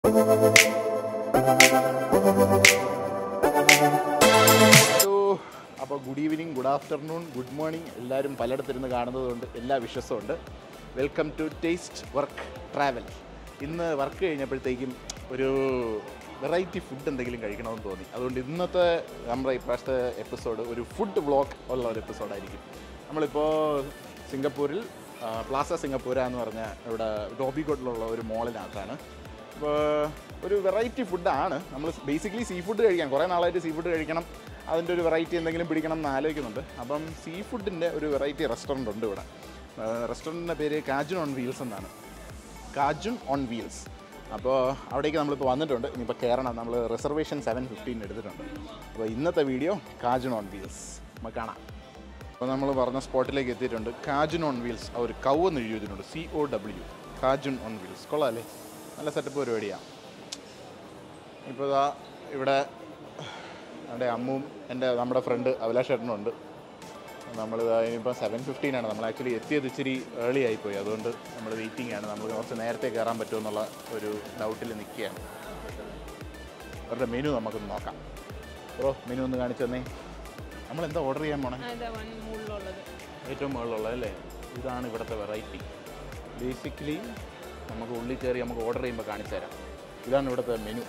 Hello അപ്പോൾ good evening good afternoon good morning എല്ലാവരും പലയിടത്തിരുന്ന് കാണുന്നതുകൊണ്ട് എല്ലാ വിശ്വസമുണ്ട് welcome to taste work travel ഇന്ന് വർക്ക് കഴിഞ്ഞപ്പോഴത്തേക്കും ഒരു വെറൈറ്റി ഫുഡ് എന്തെങ്കിലും കഴിക്കണമെന്ന് തോന്നി അതുകൊണ്ട് ഇന്നത്തെ നമ്മുടെ ഇപ്രാവശ്യത്തെ എപ്പിസോഡ് ഒരു ഫുഡ് വ്ളോഗ് ഉള്ള ഒരു എപ്പിസോഡായിരിക്കും നമ്മളിപ്പോൾ സിംഗപ്പൂരിൽ ആ, പ്ലാസ സിംഗപ്പൂര എന്ന് പറഞ്ഞ ഇവിടെ ഡോബിഗോട്ടിലുള്ള ഒരു മോളിനകത്താണ് അപ്പോൾ ഒരു വെറൈറ്റി ഫുഡാണ് നമ്മൾ ബേസിക്കലി സീ ഫുഡ് കഴിക്കാൻ കുറേ നാളായിട്ട് സീ ഫുഡ് കഴിക്കണം അതിൻ്റെ ഒരു വെറൈറ്റി എന്തെങ്കിലും പിടിക്കണം എന്ന് ആലോചിക്കുന്നുണ്ട് അപ്പം സീ ഫുഡിൻ്റെ ഒരു വെറൈറ്റി റെസ്റ്റോറൻ്റ് ഉണ്ട് ഇവിടെ റെസ്റ്റോറൻറ്റിൻ്റെ പേര് കാജുൻ ഓൺ വീൽസ് എന്നാണ് കാജുൻ ഓൺ വീൽസ് അപ്പോൾ അവിടേക്ക് നമ്മളിപ്പോൾ വന്നിട്ടുണ്ട് ഇനിയിപ്പോൾ കയറണം നമ്മൾ റിസർവേഷൻ സെവൻ ഫിഫ്റ്റീൻ എടുത്തിട്ടുണ്ട് അപ്പോൾ ഇന്നത്തെ വീഡിയോ കാജുൻ ഓൺ വീൽസ് നമുക്ക് കാണാം അപ്പോൾ നമ്മൾ പറഞ്ഞ സ്പോട്ടിലേക്ക് എത്തിയിട്ടുണ്ട് കാജുൻ ഓൺ വീൽസ് ആ ഒരു കൗ എന്ന് എഴുതിയിട്ടുണ്ട് C O W Cajun on wheels കൊള്ളാമല്ലേ നല്ല സെറ്റപ്പ് പരിപാടിയാണ് ഇപ്പോൾ ഇതാ ഇവിടെ എൻ്റെ അമ്മും എൻ്റെ നമ്മുടെ ഫ്രണ്ട് അഭിലാഷ് ചേട്ടനുണ്ട് നമ്മളിതാ ഇനിയിപ്പോൾ സെവൻ ഫിഫ്റ്റീൻ ആണ് നമ്മൾ ആക്ച്വലി എത്തിയത് ഇച്ചിരി ഏർലി ആയിപ്പോയി അതുകൊണ്ട് നമ്മൾ വെയിറ്റിംഗ് ആണ് നമ്മൾ കുറച്ച് നേരത്തെ കയറാൻ പറ്റുമെന്നുള്ള ഒരു ഡൗട്ടിൽ നിൽക്കുകയാണ് അവരുടെ മെനു നമുക്കൊന്ന് നോക്കാം ബ്രോ മെനു ഒന്ന് കാണിച്ചു തന്നേ നമ്മൾ എന്താ ഓർഡർ ചെയ്യാൻ പോണേ അതാ വൺ മുകളിലുള്ളത് ഏറ്റവും മുകളിലുള്ളത് അല്ലേ ഇതാണ് ഇവിടുത്തെ വെറൈറ്റി ബേസിക്കലി നമുക്ക് ഉള്ളിൽ കയറി നമുക്ക് ഓർഡർ ചെയ്യുമ്പോൾ കാണിച്ചു തരാം ഇതാണ് ഇവിടുത്തെ മെനു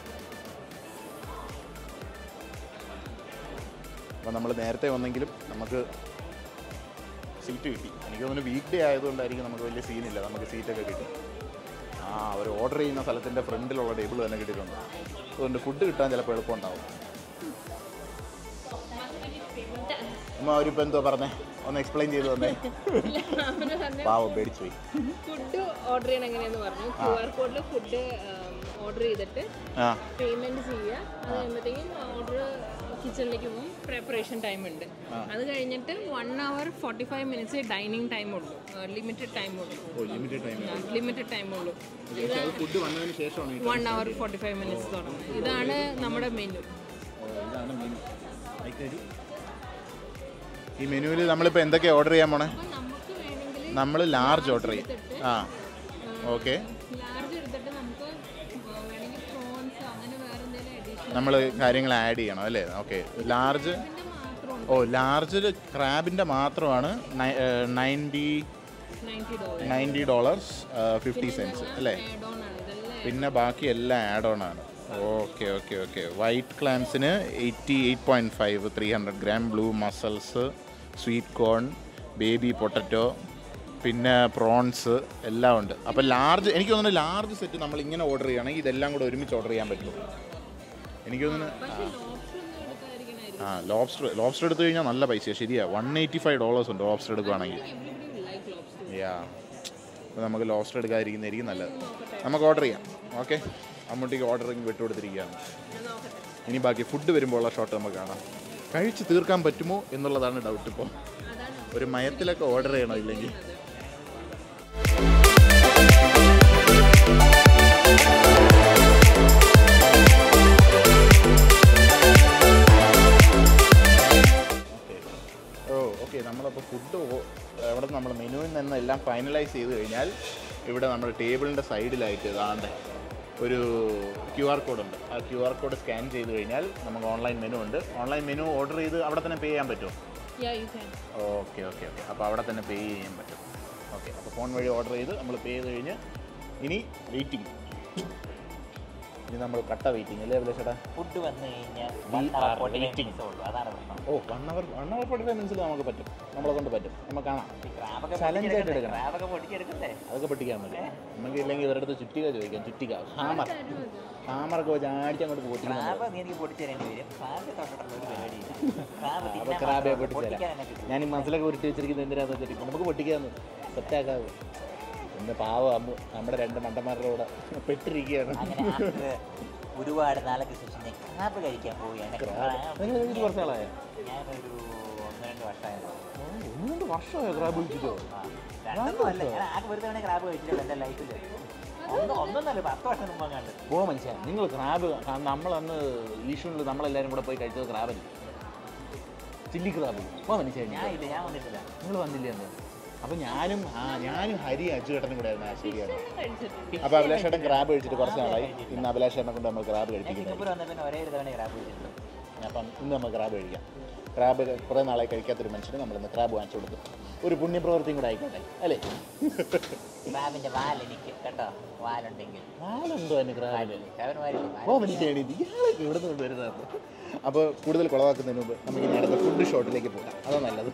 അപ്പോൾ നമ്മൾ നേരത്തെ വന്നെങ്കിലും നമുക്ക് സീറ്റ് കിട്ടി എനിക്ക് തോന്നുന്നു വീക്ക് ഡേ ആയതുകൊണ്ടായിരിക്കും നമുക്ക് വലിയ സീനില്ല നമുക്ക് സീറ്റൊക്കെ കിട്ടി ആ അവർ ഓർഡർ ചെയ്യുന്ന സ്ഥലത്തിൻ്റെ ഫ്രണ്ടിലുള്ള ടേബിൾ തന്നെ കിട്ടിയിട്ടുണ്ട് അതുകൊണ്ട് ഫുഡ് കിട്ടാൻ ചിലപ്പോൾ എളുപ്പമുണ്ടാവും അമ്മ അവരിപ്പോൾ എന്തോ പറഞ്ഞേ ഒന്ന് എക്സ്പ്ലെയിൻ ചെയ്തു തന്നേ അവര് പറഞ്ഞ പാവം പേടിച്ചു പോയി ഫുഡ് ഓർഡർ ചെയ്യണം എങ്ങനെയാന്ന് പറഞ്ഞു ക്യു ആർ കോഡിൽ ഫുഡ് ഓർഡർ ചെയ്തിട്ട് ആ പേയ്മെന്റ് ചെയ്യുക അത് കഴിയുമ്പോഴത്തേക്കും ഓർഡർ കിച്ചണിലേക്ക് പോകും പ്രിപ്പറേഷൻ ടൈം ഉണ്ട് അത് കഴിഞ്ഞിട്ട് one hour forty five minutes dining time ഉള്ളൂ ലിമിറ്റഡ് ടൈം ഉള്ളൂ oh limited time limited time ഉള്ളൂ പക്ഷേ അത് ഫുഡ് വന്നതിന് ശേഷമാണ് ഈ- one hour forty five minutes തുടങ്ങും ഇതാണ് നമ്മുടെ മെനു ഓ, ഇതാണ് മെനു അയക്കരു ഈ മെനുവിൽ നമ്മളിപ്പോൾ എന്തൊക്കെയാണ് ഓർഡർ ചെയ്യാൻ പോണേ അപ്പം നമുക്ക് വേണമെങ്കിൽ നമ്മൾ ലാർജ് ഓർഡർ ചെയ്യും ആ ഓക്കെ ലാർജ് എടുത്തിട്ട് നമുക്ക് വേണമെങ്കിൽ പ്രോൺസ് അങ്ങനെ വേറെ എന്തെങ്കിലും അഡീഷണൽ നമ്മൾ കാര്യങ്ങൾ ആഡ് ചെയ്യണം അല്ലേ ഓക്കെ ലാർജ് ഇതിന്റെ മാത്രം ഓ ലാർജിൽ ക്രാബിൻ്റെ മാത്രമാണ് ninety ninety dollar ninety dollars fifty cents അല്ലേ ആഡ് ഓൺ ആണ് ഇതെല്ലാം പിന്നെ ബാക്കി എല്ലാം ആഡ് ഓൺ ആണ് ഓക്കെ ഓക്കെ ഓക്കെ വൈറ്റ് ക്ലാംസിന് eighty eight point five three hundred gram blue mussels sweet corn baby potato പിന്നെ പ്രോൺസ് എല്ലാം ഉണ്ട് അപ്പോൾ ലാർജ് എനിക്ക് തോന്നുന്നു ലാർജ് സെറ്റ് നമ്മൾ ഇങ്ങനെ ഓർഡർ ചെയ്യുകയാണെങ്കിൽ ഇതെല്ലാം കൂടെ ഒരുമിച്ച് ഓർഡർ ചെയ്യാൻ പറ്റും എനിക്ക് തോന്നുന്നു പക്ഷേ ലോബ്സ്റ്റർ ഒന്നും എടുക്കാതിരിക്കണായിരിക്കും ആ ലോബ്സ്റ്റർ ലോബ്സ്റ്റർ എടുത്തു കഴിഞ്ഞാൽ നല്ല പൈസയാണ് ശരിയാ വൺ എയ്റ്റി ഫൈവ് ഡോളേഴ്സ് ഉണ്ട് ലോബ്സ്റ്റർ എടുക്കുകയാണെങ്കിൽ എവറിബഡി ലൈക്ക് ലോബ്സ്റ്റർ യാ അപ്പോൾ നമുക്ക് ലോബ്സ്റ്റർ എടുക്കാതിരിക്കുന്നതായിരിക്കും നല്ലത് നമുക്ക് ഓർഡർ ചെയ്യാം ഓക്കെ അമ്മൂട്ടിക്ക് ഓർഡറിങ് വിട്ടുകൊടുത്തിരിക്കുകയാണ് ഞാൻ നോക്കട്ടെ ഇനി ബാക്കി ഫുഡ് വരുമ്പോൾ ഉള്ള ഷോട്ട് നമുക്ക് കാണാം കഴിച്ച് തീർക്കാൻ പറ്റുമോ എന്നുള്ളതാണ് ഡൗട്ട് ഇപ്പോൾ അതാണ് ഒരു മയത്തിലൊക്കെ ഓർഡർ ചെയ്യണോ ഇല്ലെങ്കിൽ അത് ഓ ഓക്കെ നമ്മളപ്പോൾ ഫുഡ് അവിടെ നമ്മൾ മെനുവിൽ നിന്ന് എല്ലാം ഫൈനലൈസ് ചെയ്ത് കഴിഞ്ഞാൽ ഇവിടെ നമ്മുടെ ടേബിളിൻ്റെ സൈഡിലായിട്ട് ഇതാണ്ട് ഒരു ക്യു ആർ കോഡ് ഉണ്ട് ആ ക്യു ആർ കോഡ് സ്കാൻ ചെയ്ത് കഴിഞ്ഞാൽ നമുക്ക് ഓൺലൈൻ മെനു ഉണ്ട് ഓൺലൈൻ മെനു ഓർഡർ ചെയ്ത് അവിടെ തന്നെ പേ ചെയ്യാൻ പറ്റുമോ yeah you can okay okay okay അപ്പോൾ അവിടെ തന്നെ പേ ചെയ്യാൻ പറ്റും ഓക്കെ അപ്പോൾ ഫോൺ വഴി ഓർഡർ ചെയ്ത് നമ്മൾ പേ ചെയ്ത് കഴിഞ്ഞ് ഇനി വെയിറ്റിംഗ് ഇനി നമ്മൾ കട്ട വെയിറ്റിംഗ് അല്ലേ ചേട്ടാ ഫുഡ് വന്നു കഴിഞ്ഞാൽ We one hour are 45 waiting. minutes ഉള്ളൂ അതാണ് പ്രശ്നം oh one hour one hour forty five മിനിറ്റ്സിൽ നമുക്ക് പറ്റും നമ്മളെ കൊണ്ട് പറ്റും നമുക്ക് കാണാം ഈ ക്രാബൊക്കെ Challenge ആയിട്ട് പൊട്ടിച്ചെടുക്കണ്ടേ? എടുക്കണം. ക്രാബൊക്കെ പൊടിച്ചെടുക്കണ്ടേ അതൊക്കെ പഠിക്കാൻ മതി നമുക്ക് ഇല്ലെങ്കിൽ ഇവരുടെ അടുത്ത് ചുറ്റിക ചോദിക്കാം ചുറ്റിക ഹാമർ ഹാമറൊക്കെ വെച്ച് ആഴ്ച അങ്ങോട്ട് പോറ്റിക്കണം ക്രാബ് നീ എനിക്ക് പൊടിച്ചേരേണ്ടി വരും ക്രാബ് തൊട്ടിട്ടുള്ള ഒരു പരിപാടിയില്ല ക്രാബ് അപ്പോൾ തിന്നാൻ ക്രാബെ മാത്രമേ ഉള്ളൂ. പൊട്ടിച്ചേരാം പൊട്ടിക്കാൻ എന്നെ കിട്ടും ഞാൻ ഈ മനസ്സിലൊക്കെ ഉരുട്ടി വെച്ചിരിക്കുന്നത് എന്തിനാന്ന് വെച്ചിട്ട് നമുക്ക് പൊട്ടിക്കാന്ന് സെറ്റാക്കാവ് പിന്നെ പാവം അമ്മ നമ്മുടെ രണ്ട് മണ്ടന്മാരുടെ കൂടെ പെട്ടിരിക്കുകയാണ് അങ്ങനെ ആൾക്ക് ഒരുപാട് നാളൊക്കെ ശേഷം ഞാൻ ക്രാബ് കഴിക്കാൻ പോവുകയാണ് ക്രാബ് നിങ്ങൾ ഇത് കുറച്ച് നാളായോ ഞാനൊരു ഒന്ന് രണ്ട് വർഷമായിരുന്നു ഒന്ന് രണ്ട് വർഷമായോ ക്രാബ് വിളിച്ചിട്ടോ ആ, രണ്ടൊന്നും അല്ല ഞാൻ ആകെ ഒരു തവണ ക്രാബ് കഴിച്ചിട്ടുള്ളൂ എൻ്റെ ലൈഫിൽ ഒന്ന് ഒന്നൊന്നല്ല പത്ത് വർഷം മുമ്പ് കണ്ട് ഓ മനുഷ്യ നിങ്ങൾ ക്രാബ് നമ്മളന്ന് ഈഷുവിൽ നമ്മളെല്ലാവരും കൂടെ പോയി കഴിച്ചത് ക്രാബല്ലേ ചില്ലി ക്രാബ് ഓ മനുഷ്യ ഞാൻ ഇല്ല ഞാൻ വന്നിട്ടില്ല നിങ്ങൾ വന്നില്ലേ എന്ന് അപ്പോൾ ഞാനും ആ ഞാനും ഹരി അച്ചുകേട്ടനും കൂടെ ആയിരുന്നു ആ ശരിയാണ് കഴിച്ചിട്ടുണ്ട് അപ്പോൾ അഭിലാഷ് ചേട്ടൻ ക്രാബ് കഴിച്ചിട്ട് കുറച്ച് നാളായി ഇന്ന് അഭിലാഷ് ചേട്ടനെ കൊണ്ട് നമ്മൾ ക്രാബ് ഞാൻ കഴിപ്പിക്കുന്നത് സിംഗപ്പൂർ വന്ന പിന്നെ ഒരേ ഒരു തവണ ക്രാബ് കഴിച്ചിട്ടുള്ളൂ അപ്പം ഇന്ന് നമ്മൾ ക്രാബ് കഴിക്കാം ക്രാബ് കുറേ നാളായി കഴിക്കാത്തൊരു മനുഷ്യന് നമ്മളിന്ന് ക്രാബ് വാങ്ങിച്ചു കൊടുത്തു ഒരു പുണ്യപ്രവൃത്തിയും കൂടെ ആയിക്കോട്ടെ അല്ലേ ക്രാബിന്റെ വാൽ എനിക്ക് കേട്ടോ വാലുണ്ടെങ്കിൽ നാളുണ്ടോ അതിന് ക്രാബിൽ അവൻ വാലില്ലേ ഓ മനുഷ്യയാണ് ഇത് ഇയാളൊക്കെ ഇവിടെ നിന്ന് വരുന്നത് അപ്പോൾ കൂടുതൽ കുളവാക്കുന്നതിന് മുമ്പ് നമുക്ക് ഇനി അടുത്ത ഫുഡ് ഷോട്ടിലേക്ക് പോകാം അതാ നല്ലത്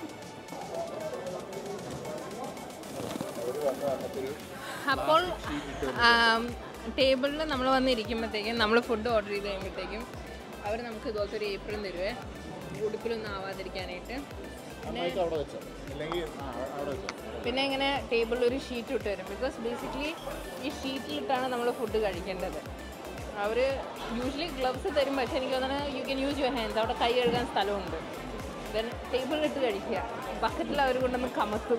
അപ്പോൾ ടേബിളിൽ നമ്മൾ വന്നിരിക്കുമ്പോഴത്തേക്കും നമ്മൾ ഫുഡ് ഓർഡർ ചെയ്ത് കഴിയുമ്പോഴത്തേക്കും അവർ നമുക്ക് ഇതുപോലത്തെ ഒരു ഏപ്രിൽ തരുവേ ഉടുപ്പിലൊന്നും ആവാതിരിക്കാനായിട്ട് അവിടെ വെച്ചോ അല്ലെങ്കിൽ ആ അവിടെ വെച്ചോ പിന്നെ ഇങ്ങനെ ടേബിളിൽ ഒരു ഷീറ്റ് ഇട്ട് തരും ബിക്കോസ് ബേസിക്കലി ഈ ഷീറ്റിലിട്ടാണ് നമ്മൾ ഫുഡ് കഴിക്കേണ്ടത് അവർ യൂഷ്വലി ഗ്ലവ്സ് തരും പക്ഷേ എനിക്ക് തോന്നുന്നത് you can use your hands അവിടെ കൈ കഴുകാൻ സ്ഥലമുണ്ട് ദെൻ ടേബിളിലിട്ട് കഴിക്കുക ബക്കറ്റിൽ അവർ കൊണ്ടൊന്ന് കമത്തും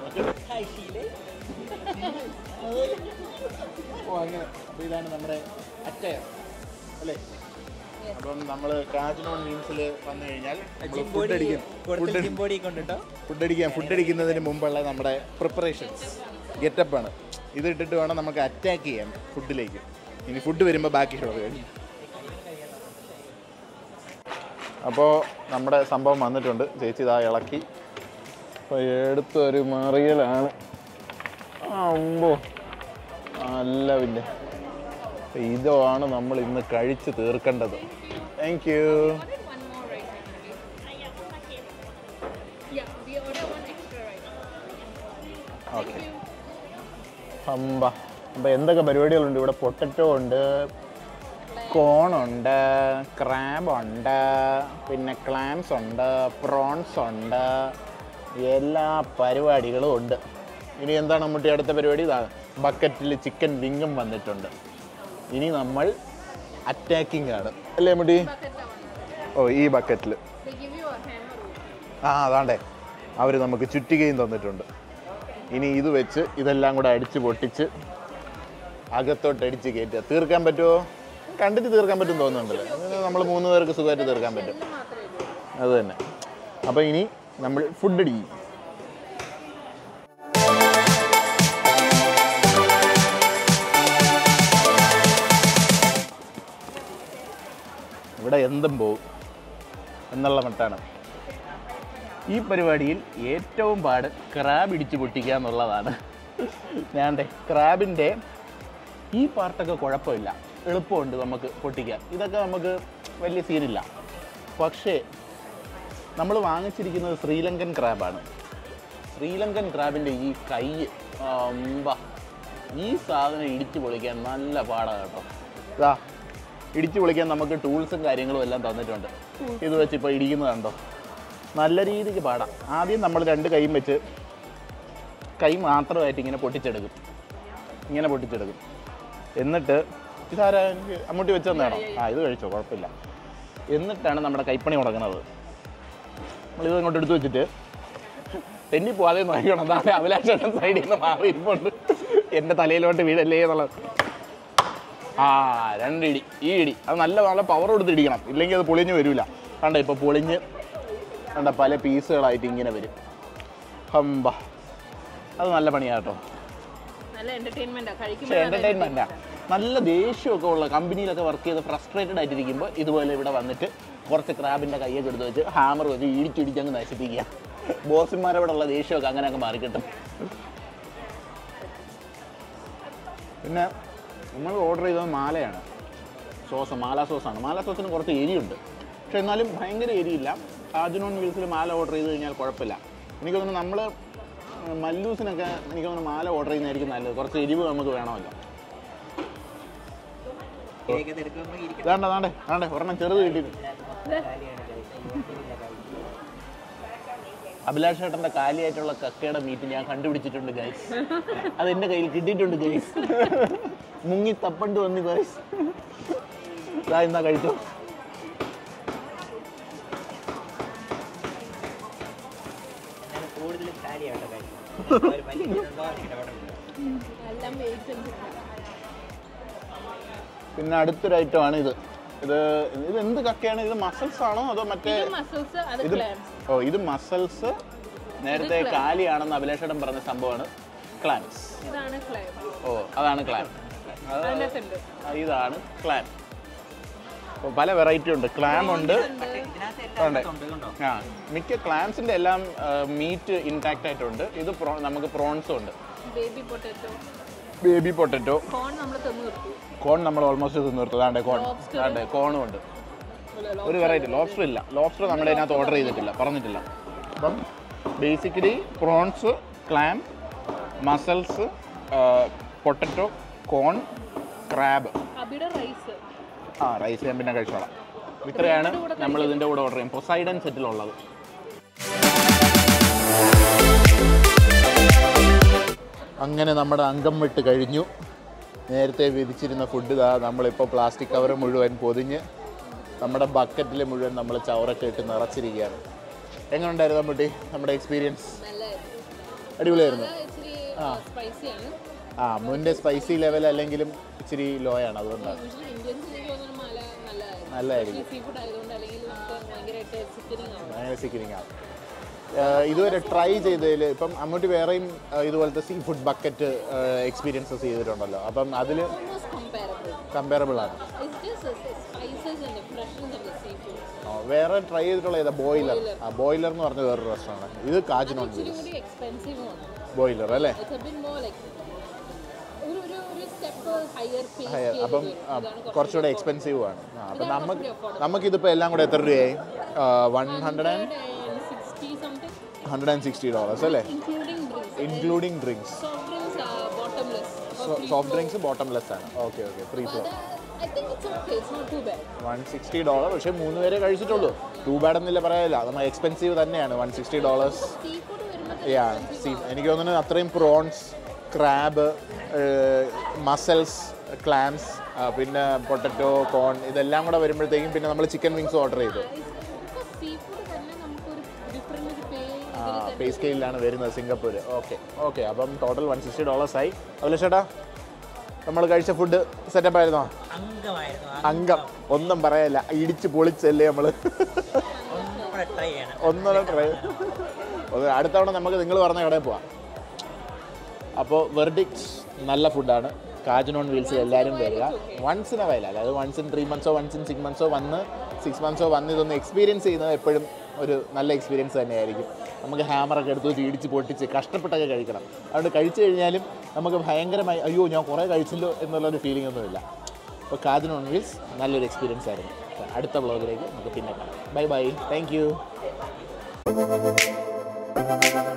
ഓ അങ്ങനെ അപ്പോൾ ഇതാണ് നമ്മുടെ അറ്റയർ അല്ലേ അപ്പം നമ്മൾ കാജിനോൺ മീൻസിൽ വന്നു കഴിഞ്ഞാൽ ഫുഡ് അടിക്കും ഫുഡ് ജിംബോഡി കൊണ്ടിട്ടോ ഫുഡ് അടിക്കാൻ ഫുഡ് അടിക്കുന്നതിന് മുമ്പുള്ള നമ്മുടെ പ്രിപ്പറേഷൻസ് ഗെറ്റപ്പാണ് ഇത് ഇട്ടിട്ട് വേണം നമുക്ക് അറ്റാക്ക് ചെയ്യാൻ ഫുഡിലേക്ക് ഇനി ഫുഡ് വരുമ്പോൾ ബാക്കി ഷോ കഴിഞ്ഞു അപ്പോൾ നമ്മുടെ സംഭവം വന്നിട്ടുണ്ട് ചേച്ചി ഇതാ ഇളക്കി അപ്പോൾ എടുത്തൊരു മറിയലാണ് അമ്പോ നല്ല പിന്നെ അപ്പോൾ ഇതാണ് നമ്മൾ ഇന്ന് കഴിച്ച് തീർക്കേണ്ടത് thank you One more rice actually. Yeah, we order one extra rice. Okay അമ്പ അപ്പം എന്തൊക്കെ പരിപാടികളുണ്ട് ഇവിടെ പൊട്ടറ്റോ ഉണ്ട് കോണുണ്ട് ക്രാബ് ഉണ്ട് പിന്നെ ക്ലാംസ് ഉണ്ട് പ്രോൺസ് ഉണ്ട് എല്ലാ പരിപാടികളും ഉണ്ട് ഇനി എന്താണ് മമ്മൂട്ടി അടുത്ത പരിപാടി ഇതാ ബക്കറ്റിൽ ചിക്കൻ വിങ്ങും വന്നിട്ടുണ്ട് ഇനി നമ്മൾ അറ്റാക്കിംഗ് ആണ് അല്ലേ മുട്ടി Bucket ലാ വന്നത്. ഓ ഈ ബക്കറ്റിൽ They give you a hammer. ആ അതാണ്ടേ അവർ നമുക്ക് ചുറ്റികയും തന്നിട്ടുണ്ട് ഇനി ഇത് വെച്ച് ഇതെല്ലാം കൂടെ അടിച്ച് പൊട്ടിച്ച് അകത്തോട്ട് അടിച്ച് കയറ്റുക തീർക്കാൻ പറ്റുമോ കണ്ടിട്ട് തീർക്കാൻ പറ്റും തോന്നുന്നുണ്ടല്ലോ നമ്മൾ മൂന്ന് പേർക്ക് സുഖമായിട്ട് തീർക്കാൻ പറ്റും ഇത് മാത്രമേ ഉള്ളൂ. അത് തന്നെ അപ്പോൾ ഇനി നമ്മൾ ഫുഡ് അടിക്കും ഇവിടെ എന്തും പോവും എന്നുള്ള മട്ടാണ് ഈ പരിപാടിയിൽ ഏറ്റവും പാട് ക്രാബ് ഇടിച്ച് പൊട്ടിക്കുക എന്നുള്ളതാണ് ഞാണ്ടേ ക്രാബിൻ്റെ ഈ പാർട്ടൊക്കെ കുഴപ്പമില്ല എളുപ്പമുണ്ട് നമുക്ക് പൊട്ടിക്കാൻ ഇതൊക്കെ നമുക്ക് വലിയ സീനില്ല പക്ഷേ നമ്മൾ വാങ്ങിച്ചിരിക്കുന്നത് ശ്രീലങ്കൻ ക്രാബാണ് ശ്രീലങ്കൻ ക്രാബിൻ്റെ ഈ കൈ അമ്പ ഈ സാധനം ഇടിച്ചു പൊളിക്കാൻ നല്ല പാടാണ് കേട്ടോ ഇതാ ഇടിച്ചു പൊളിക്കാൻ നമുക്ക് ടൂൾസും കാര്യങ്ങളും എല്ലാം തന്നിട്ടുണ്ട് ഇത് വെച്ച് ഇപ്പോൾ ഇടിക്കുന്നത് കണ്ടോ നല്ല രീതിക്ക് പാടാം ആദ്യം നമ്മൾ രണ്ട് കൈയും വെച്ച് കൈ മാത്രമായിട്ട് ഇങ്ങനെ പൊട്ടിച്ചെടുക്കും ഇങ്ങനെ പൊട്ടിച്ചെടുക്കും എന്നിട്ട് ഇതാരാ എനിക്ക് അമ്മൂട്ടി വെച്ച് തന്നാണോ ആ ഇത് കഴിച്ചോ കുഴപ്പമില്ല എന്നിട്ടാണ് നമ്മുടെ കൈപ്പണി മുടങ്ങുന്നത് നമ്മളിത് ഇങ്ങോട്ട് എടുത്ത് വെച്ചിട്ട് തെന്നി പോവാതെ നോക്കണം അതാണ് അഭിലാഷേട്ടൻ സൈഡിൽ നിന്ന് മാറി ഇരിപ്പുണ്ട് എൻ്റെ തലയിലോട്ട് വീഴല്ലേ എന്നുള്ളത് ആ രണ്ടിടി ഈ ഇടി അത് നല്ല നല്ല പവർ കൊടുത്ത് ഇടിക്കണം ഇല്ലെങ്കിൽ അത് പൊളിഞ്ഞ് വരില്ല കണ്ട ഇപ്പോൾ പൊളിഞ്ഞ് കണ്ട പല പീസുകളായിട്ട് ഇങ്ങനെ വരും ഹമ്പ അത് നല്ല പണിയാട്ടോ നല്ല എന്റർടൈൻമെന്റാ പക്ഷേ കഴിക്കുമ്പോൾ എൻ്റർടൈൻമെൻറ്റാ നല്ല ദേഷ്യമൊക്കെ ഉള്ള കമ്പനിയിലൊക്കെ വർക്ക് ചെയ്ത് ഫ്രസ്ട്രേറ്റഡ് ആയിട്ടിരിക്കുമ്പോൾ ഇതുപോലെ ഇവിടെ വന്നിട്ട് കുറച്ച് ക്രാബിൻ്റെ കയ്യൊക്കെ എടുത്ത് വെച്ച് ഹാമർ വെച്ച് ഇടിച്ചിടിച്ച് അങ്ങ് നശിപ്പിക്കുക ബോസിന്മാരോടുള്ള ദേഷ്യമൊക്കെ അങ്ങനെ അങ്ങ് മാറിക്കിട്ടും പിന്നെ നമ്മൾ ഓർഡർ ചെയ്തത് മാലയാണ് സോസ് മാല സോസാണ് മാല സോസിന് കുറച്ച് എരിയുണ്ട് പക്ഷെ എന്നാലും ഭയങ്കര എരിയില്ല ആജുനോൺ വീൽസിൽ മാല ഓർഡർ ചെയ്ത് കഴിഞ്ഞാൽ കുഴപ്പമില്ല എനിക്ക് തോന്നുന്നു നമ്മൾ മല്ലൂസിനൊക്കെ എനിക്ക് തോന്നുന്നു മാല ഓർഡർ ചെയ്യുന്നതായിരിക്കും നല്ലത് കുറച്ച് എരിവ് നമുക്ക് വേണമല്ലോ കേക്ക് എടുക്കുമ്പോൾ ഇരിക്കണം വേണ്ട വേണ്ടേ വേണ്ടേ ഒരെണ്ണം ചെറുത് കിട്ടിയിട്ട് കാലിയാണ് കഴിക്കുന്നത് അഭിലാഷ് ചേട്ടൻ്റെ കാലിയായിട്ടുള്ള കക്കയുടെ മീറ്റ് ഞാൻ കണ്ടുപിടിച്ചിട്ടുണ്ട് ഗൈസ് അത് എൻ്റെ കയ്യിൽ കിട്ടിയിട്ടുണ്ട് ഗൈസ് മുങ്ങി തപ്പണ്ട് വന്നു ഗൈസ് ഇതാ എന്നാ കഴിച്ചു എന്നാലും കൂടുതലും കാലിയാട്ടോ കഴിക്കുന്നത് ഒരു വലിയ ഇടപെടുന്നത് എല്ലാം വെയിറ്റ് പിന്നെ അടുത്തൊരു ഐറ്റം ആണ് ഇത് ഇത് ഇത് എന്ത് കക്കയാണ് ഇത് മസിൽസ് ആണോ അതോ മറ്റേ മസിൽസ് അത് ഇത് ക്ലാംസ് ഓ ഇത് മസിൽസ് നേരത്തെ കാലിയാണെന്ന് അഭിലാഷേടം പറഞ്ഞ സംഭവമാണ് ക്ലാൻസ് ഇതാണ് ഫ്ലേവർ ഓ അതാണ് ക്ലാൻ അത് അതിനകത്തുണ്ട് ഇതാണ് ക്ലാൻ അപ്പോൾ പല വെറൈറ്റി ഉണ്ട് ക്ലാം ഉണ്ട് ഇതിനകത്ത് എല്ലാം ഉണ്ട് കണ്ടോ ആ മിക്ക ക്ലാംസിൻ്റെ എല്ലാം മീറ്റ് ഇൻടാക്റ്റ് ആയിട്ടുണ്ട് ഇത് pro- നമുക്ക് പ്രോൺസും ഉണ്ട് baby potato baby potato corn നമ്മൾ തിന്നു നിർത്തി കോൺ നമ്മൾ ഓൾമോസ്റ്റ് തിന്നു നിർത്തും അതാണ്ട് കോൺ Lobster. അതാണ്ട് കോണും ഉണ്ട് ഒരു വെറൈറ്റി ലോബ്സ്റ്റർ ഇല്ല ലോബ്സ്റ്റർ നമ്മുടെ ഇതിനകത്ത് ഓർഡർ ചെയ്തിട്ടില്ല പറഞ്ഞിട്ടില്ല അപ്പം basically prawns clam mussels potato corn crab അബിയുടെ റൈസ് ആ റൈസ് ഞാൻ പിന്നെ കഴിച്ചോളാം ഇത്രയാണ് നമ്മൾ ഇതിൻ്റെ കൂടെ ഓർഡർ ചെയ്യും പൊസൈഡൻ സെറ്റിലുള്ളത് അങ്ങനെ നമ്മുടെ അംഗം വിട്ട് കഴിഞ്ഞു നേരത്തെ വിധിച്ചിരുന്ന ഫുഡ് ഇതാ നമ്മളിപ്പോൾ പ്ലാസ്റ്റിക് കവർ മുഴുവൻ പൊതിഞ്ഞ് നമ്മുടെ ബക്കറ്റിൽ മുഴുവൻ നമ്മൾ ചവറൊക്കെ ഇട്ട് നിറച്ചിരിക്കുകയാണ് എങ്ങനെയുണ്ടായിരുന്നു അമ്മൂട്ടി നമ്മുടെ എക്സ്പീരിയൻസ് നല്ലതായിരുന്നു അടിപൊളിയായിരുന്നു ഇച്ചിരി സ്പൈസിയാണ് ആ മുൻ്റെ സ്പൈസി ലെവൽ അല്ലെങ്കിലും ഇച്ചിരി ലോ ആണ് അതുകൊണ്ടാണ് യൂഷ്വലി ഇന്ത്യൻസ് എനിക്ക് തോന്നുന്നു മല നല്ലതായിരുന്നു നല്ലതായിരിക്കും സീ ഫുഡ് ആയതുകൊണ്ട് അല്ലെങ്കിൽ നമുക്ക് ഭയങ്കരമായിട്ട് ചിക്കനിങ് ആവും ഭയങ്കര സിക്കിനിങ് ആണ് ഏഹ് ഇതുവരെ ട്രൈ ചെയ്തതിൽ ഇപ്പം അമ്മൂട്ടി വേറെയും ഏഹ് ഇതുപോലത്തെ സീ ഫുഡ് ബക്കറ്റ് എക്സ്പീരിയൻസസ് ചെയ്തിട്ടുണ്ടല്ലോ അപ്പം അതിൽ ഓൾമോസ്റ്റ് കമ്പയറബിൾ കമ്പയറബിൾ ആണ് it's just spices and freshness of the seafood oh, വേറെ ട്രൈ ചെയ്തിട്ടുള്ള ഏതാ ബോയിലർ ആ ബോയിലർ എന്ന് പറഞ്ഞ വേറൊരു റെസ്റ്റോറൻറ്റ് ഇത് കാജിനോൺ ഇച്ചിരി കൂടി എക്സ്പെൻസീവ് ആണ് ബോയിലർ അല്ലേ it's a bit more like ഒരു ഒരു ഒരു സ്റ്റെപ്പ് ഹയർ ഹയർ പേസ് അപ്പം ആ, കുറച്ചുകൂടെ എക്സ്പെൻസീവ് ആണ് ആ, അപ്പം നമുക്ക് നമുക്കിതിപ്പോൾ എല്ലാം കൂടെ എത്ര രൂപയായി one hundred and sixty something hundred and sixty dollars അല്ലേ including drinks including drinks soft drinks bottomless soft drinks bottomless ആണ് okay okay free flow I think it's okay it's not too bad one sixty dollar പക്ഷേ മൂന്ന് പേരെ കഴിച്ചിട്ടുള്ളൂ two bad എന്നില്ല പറയാനില്ല നമ്മൾ expensive തന്നെയാണ് one sixty dollars seafood വരുമ്പോൾ yeah see എനിക്ക് തോന്നുന്നു അത്രയും പ്രോൺസ് ക്രാബ് മസൽസ് ക്ലാംസ് പിന്നെ പൊട്ടറ്റോ കോൺ ഇതെല്ലാം കൂടെ വരുമ്പോഴത്തേക്കും പിന്നെ നമ്മൾ ചിക്കൻ വിങ്സ് ഓർഡർ ചെയ്തു സീ ഫുഡ് തന്നെ നമുക്കൊരു ഡിഫറെൻ്റ് ഒരു പേ ആ പേ സ്കെയിലാണ് വരുന്നത് സിംഗപ്പൂർ ഓക്കെ ഓക്കെ അപ്പം ടോട്ടൽ വൺ സിക്സ്റ്റി ഡോളേഴ്സ് ആയി അതുപോലെ ചേട്ടാ നമ്മൾ കഴിച്ച ഫുഡ് സെറ്റപ്പ് ആയിരുന്നോ അംഗമായിരുന്നു അംഗം ഒന്നും പറയല്ല ഇടിച്ച് പൊളിച്ചല്ലേ നമ്മൾ ഒന്നും കൂടെ ട്രൈ ചെയ്യണം ഒന്നുകൂടെ ട്രൈ ഒന്ന് അടുത്ത തവണ നമുക്ക് നിങ്ങൾ പറഞ്ഞ കടയിൽ പോവാം അപ്പോൾ വെർഡിക്സ് നല്ല ഫുഡാണ് കാജ് വീൽസിൽ എല്ലാവരും വരിക വൺസ് ഇൻ വയല അതായത് വൺസ് ഇൻ ത്രീ മന്ത്സോ വൺസ് ഇൻ സിക്സ് മന്ത്സോ വന്ന് സിക്സ് മന്ത്സോ വന്ന് ഇതൊന്ന് എക്സ്പീരിയൻസ് ചെയ്യുന്നത് എപ്പോഴും ഒരു നല്ല എക്സ്പീരിയൻസ് തന്നെയായിരിക്കും നമുക്ക് ഹാമറൊക്കെ എടുത്ത് വെച്ച് ഇടിച്ച് പൊട്ടിച്ച് കഷ്ടപ്പെട്ടൊക്കെ കഴിക്കണം അതുകൊണ്ട് കഴിച്ചു കഴിഞ്ഞാലും നമുക്ക് ഭയങ്കരമായി അയ്യോ ഞാൻ കുറേ കഴിച്ചല്ലോ എന്നുള്ളൊരു ഫീലിംഗ് ഒന്നുമില്ല അപ്പോൾ കാജ് നോൺ വീൽസ് നല്ലൊരു എക്സ്പീരിയൻസ് ആയിരുന്നു അപ്പോൾ അടുത്ത വ്ളോഗിലേക്ക് നമുക്ക് പിന്നെ കാണാം ബൈ ബൈ താങ്ക് യു